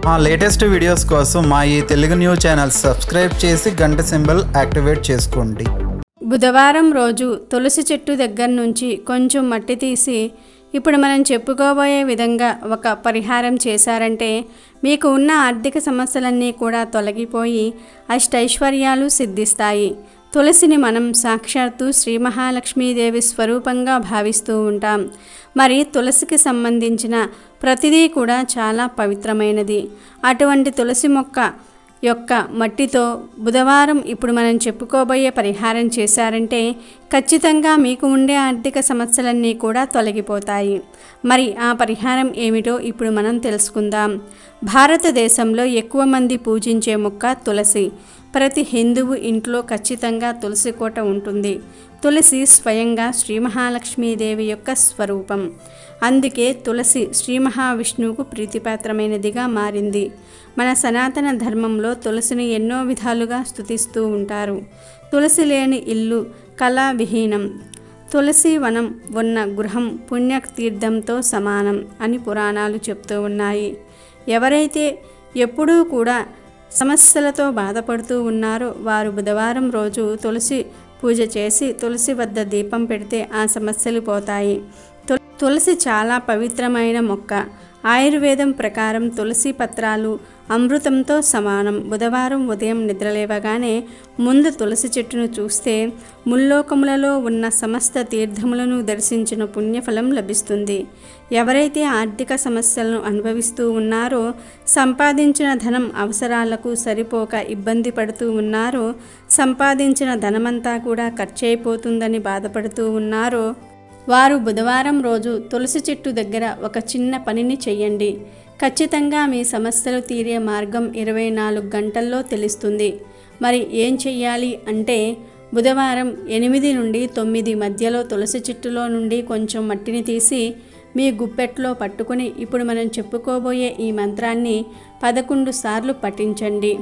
మా latest videos కోసం మా ఈ తెలుగు న్యూస్ ఛానల్ సబ్స్క్రైబ్ చేసి గంట సింబల్ యాక్టివేట్ చేసుకోండి బుధవారం రోజు తులసి చెట్టు దగ్గర నుంచి కొంచెం మట్టి తీసి ఇప్పుడు మనం చెప్పుకోబోయే విధంగా ఒక పరిహారం చేశారంటే మీకు ఉన్న ఆర్థిక సమస్యలన్నీ కూడా తొలగిపోయి అష్టైశ్వర్యాలు సిద్ధిస్తాయి తులసిని మనం సాక్షాత్తు శ్రీ మహాలక్ష్మీదేవి స్వరూపంగా భావిస్తూ ఉంటాం మరి తులసికి సంబంధించిన ప్రతిదీ కూడా చాలా పవిత్రమైనది అటువంటి తులసి మొక్క యొక్క మట్టితో బుధవారం ఇప్పుడు మనం చెప్పుకోబోయే పరిహారం చేశారంటే ఖచ్చితంగా మీకు ఉండే ఆర్థిక సమస్యలన్నీ కూడా తొలగిపోతాయి మరి ఆ పరిహారం ఏమిటో ఇప్పుడు మనం తెలుసుకుందాం భారతదేశంలో ఎక్కువ మంది పూజించే మొక్క తులసి ప్రతి హిందువు ఇంట్లో ఖచ్చితంగా తులసి కోట ఉంటుంది తులసి స్వయంగా శ్రీ మహాలక్ష్మీదేవి యొక్క స్వరూపం అందుకే తులసి శ్రీ మహావిష్ణువుకు ప్రీతిపాత్రమైనదిగా మారింది మన సనాతన ధర్మంలో తులసిని ఎన్నో విధాలుగా స్తుతిస్తూ ఉంటారు తులసి లేని ఇల్లు కళావిహీనం తులసి వనం ఉన్న గృహం పుణ్యతీర్థంతో సమానం అని పురాణాలు చెప్తూ ఉన్నాయి ఎవరైతే ఎప్పుడూ కూడా సమస్యలతో బాధపడుతూ ఉన్నారో వారు బుధవారం రోజు తులసి పూజ చేసి తులసి వద్ద దీపం పెడితే ఆ సమస్యలు పోతాయి తుల- తులసి చాలా పవిత్రమైన మొక్క ఆయుర్వేదం ప్రకారం తులసి పత్రాలు అమృతంతో సమానం బుధవారం ఉదయం నిద్రలేవగానే ముందు తులసి చెట్టును చూస్తే ముల్లోకములలో ఉన్న సమస్త తీర్థములను దర్శించిన పుణ్యఫలం లభిస్తుంది ఎవరైతే ఆర్థిక సమస్యలను అనుభవిస్తూ ఉన్నారో సంపాదించిన ధనం అవసరాలకు సరిపోక ఇబ్బంది పడుతూ ఉన్నారో సంపాదించిన ధనమంతా కూడా ఖర్చయిపోతుందని బాధపడుతూ ఉన్నారో వారు బుధవారం రోజు తులసి చెట్టు దగ్గర ఒక చిన్న పనిని చెయ్యండి ఖచ్చితంగా మీ సమస్యలు తీరే మార్గం ఇరవై నాలుగు గంటల్లో తెలుస్తుంది మరి ఏం చెయ్యాలి అంటే బుధవారం ఎనిమిది నుండి తొమ్మిది మధ్యలో తులసి చెట్టులో నుండి కొంచెం మట్టిని తీసి మీ గుప్పెట్లో పట్టుకుని ఇప్పుడు మనం చెప్పుకోబోయే ఈ మంత్రాన్ని పదకొండు సార్లు పఠించండి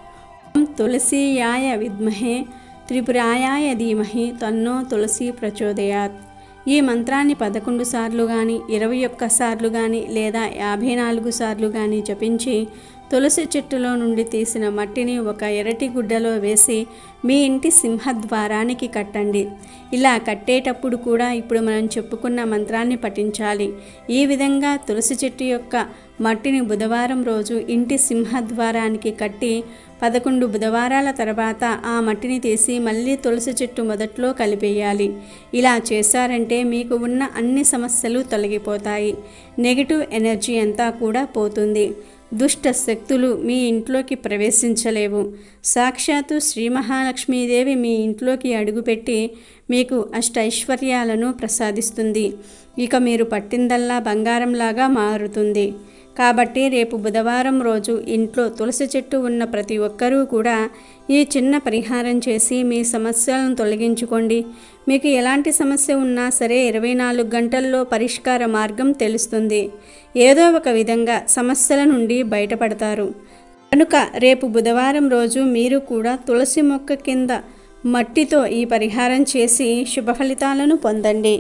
ఓం తులసీయాయ విద్మహే త్రిపురాయాయ ధీమహి తన్నో తులసి ప్రచోదయాత్ ఈ మంత్రాన్ని పదకొండు సార్లు కానీ ఇరవై ఒక్క సార్లు కానీ లేదా యాభై నాలుగు సార్లు కానీ జపించి తులసి చెట్టులో నుండి తీసిన మట్టిని ఒక ఎరటి గుడ్డలో వేసి మీ ఇంటి సింహద్వారానికి కట్టండి ఇలా కట్టేటప్పుడు కూడా ఇప్పుడు మనం చెప్పుకున్న మంత్రాన్ని పఠించాలి ఈ విధంగా తులసి చెట్టు యొక్క మట్టిని బుధవారం రోజు ఇంటి సింహద్వారానికి కట్టి పదకొండు బుధవారాల తర్వాత ఆ మట్టిని తీసి మళ్ళీ తులసి చెట్టు మొదట్లో కలిపేయాలి ఇలా చేశారంటే మీకు ఉన్న అన్ని సమస్యలు తొలగిపోతాయి నెగిటివ్ ఎనర్జీ అంతా కూడా పోతుంది దుష్ట శక్తులు మీ ఇంట్లోకి ప్రవేశించలేవు సాక్షాత్తు శ్రీ మహాలక్ష్మీదేవి మీ ఇంట్లోకి అడుగుపెట్టి మీకు అష్టైశ్వర్యాలను ప్రసాదిస్తుంది ఇక మీరు పట్టిందల్లా బంగారంలాగా మారుతుంది కాబట్టి రేపు బుధవారం రోజు ఇంట్లో తులసి చెట్టు ఉన్న ప్రతి ఒక్కరూ కూడా ఈ చిన్న పరిహారం చేసి మీ సమస్యలను తొలగించుకోండి మీకు ఎలాంటి సమస్య ఉన్నా సరే ఇరవై నాలుగు గంటల్లో పరిష్కార మార్గం తెలుస్తుంది ఏదో ఒక విధంగా సమస్యల నుండి బయటపడతారు కనుక రేపు బుధవారం రోజు మీరు కూడా తులసి మొక్క కింద మట్టితో ఈ పరిహారం చేసి శుభ ఫలితాలను పొందండి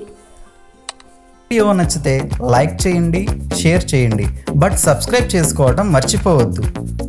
వీడియో నచ్చితే లైక్ చేయండి షేర్ చేయండి బట్ సబ్స్క్రైబ్ చేసుకోవడం మర్చిపోవద్దు